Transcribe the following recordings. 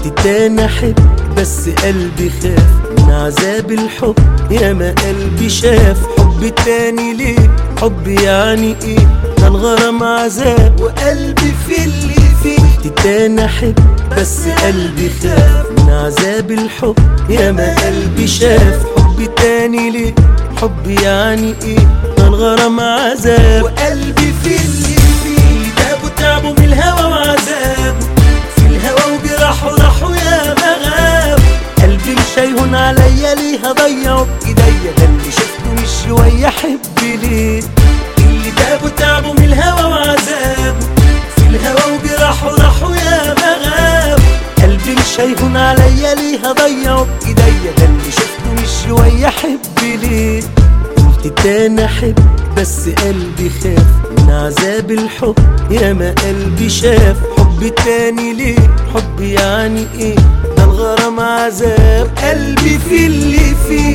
قلت تاني احب بس قلبي خاف من عذاب الحب يا ما قلبي شاف حب تاني ليه حب يعني ايه ده الغرام عذاب وقلبي في اللي فيه قلت تاني احب بس قلبي خاف من عذاب الحب يا ما قلبي شاف حب تاني ليه حب يعني ايه ده الغرام عذاب وقلبي في اللي فيه تابوا تعبوا من الهوى وعذابه في الهوى وجراحه راحوا يا مغاب قلبي مش هيهون عليا ليه هضيعه بايديا ده اللي شفته مش شويه احب ليه اللي تابوا تعبوا من الهوى وعذابه في الهوى وجراحه راحوا يا مغاب قلبي مش هيهون عليا ليه هضيعه بايديا ده اللي شفته مش شويه احب ليه قلت تاني احب بس قلبي خاف من عذاب الحب يا ما قلبي شاف حب تاني ليه حب يعني ايه ده الغرام عذاب قلبي في اللي فيه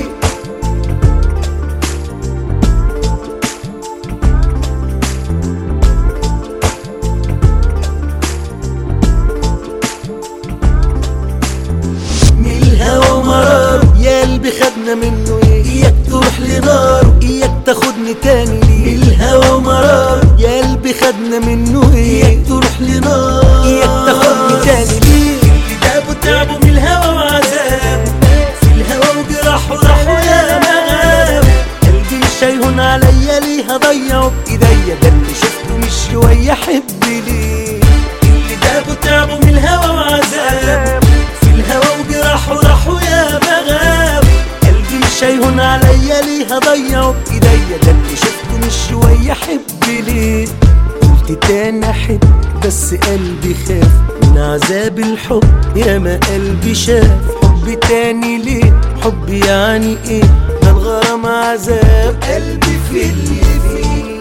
من الهوى ومرار يا قلبي خدنا منه ايه اياك تروح لنار اياك تاخدني تاني ليه من الهوى ومرار يا قلبي خدنا منه ايه اياك تروح لنار اياك تاخدني تاني ليه اللي تعبوا تعبوا من الهوى وعذاب في الهوى وجراحه راحوا يا مغاب قلبي مش هيهون عليا ليه هضيعه بايديا ده اللي شفته مش شويه احب ليه اللي تعبوا تعبوا من الهوى وعذاب في الهوى وجراحه راحوا يا مغاب قلبي مش هيهون عليا ليه هضيعه بايديا ده اللي شفته مش شويه احب ليه قلت تاني احب بس قلبي خاف من عذاب الحب يا ما قلبي شاف حب تاني ليه حب يعني ايه ده الغرام عذاب قلبي في اللي فيه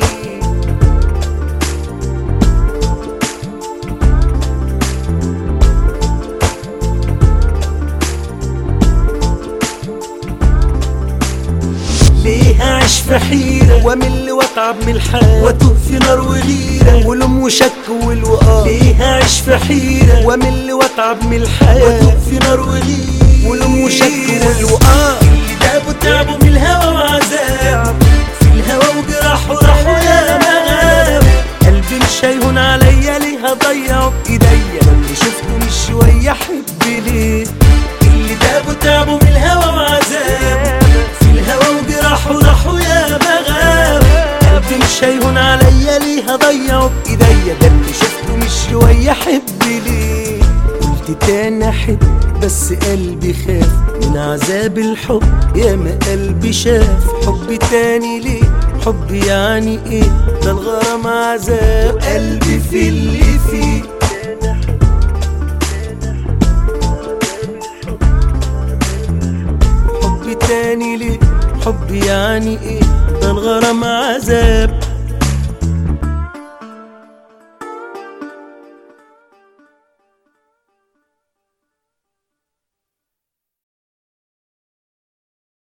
ليه اعيش في حيرة وامل واتعب من الحال واتوه في نار وغيرة ولوم وشك والوقار ليه اعيش في حيرة وامل واتعب من الحال واتوه في نار وغيرة ولوم وشك والوقار اللي تعبوا تعبوا من الهوى وعذاب في الهوى وجراحه راحوا يا مغاب قلبي مش هيهون عليا ليه هضيعه بايديا ده اللي شفته مش شويه احب ليه اللي تعبوا تعبوا من الهوى وعذاب في الهوى وجراحه راحوا يا مغاب قلبي مش هيهون عليا ليه هضيعه بايديا ده اللي شفته مش شويه احب ليه قلت تاني احب بس قلبي خاف من عذاب الحب يا ما قلبي شاف حب تاني ليه حب يعني ايه ده الغرام عذاب قلبي في اللي فيه حب تاني ليه حب يعني ايه ده الغرام عذاب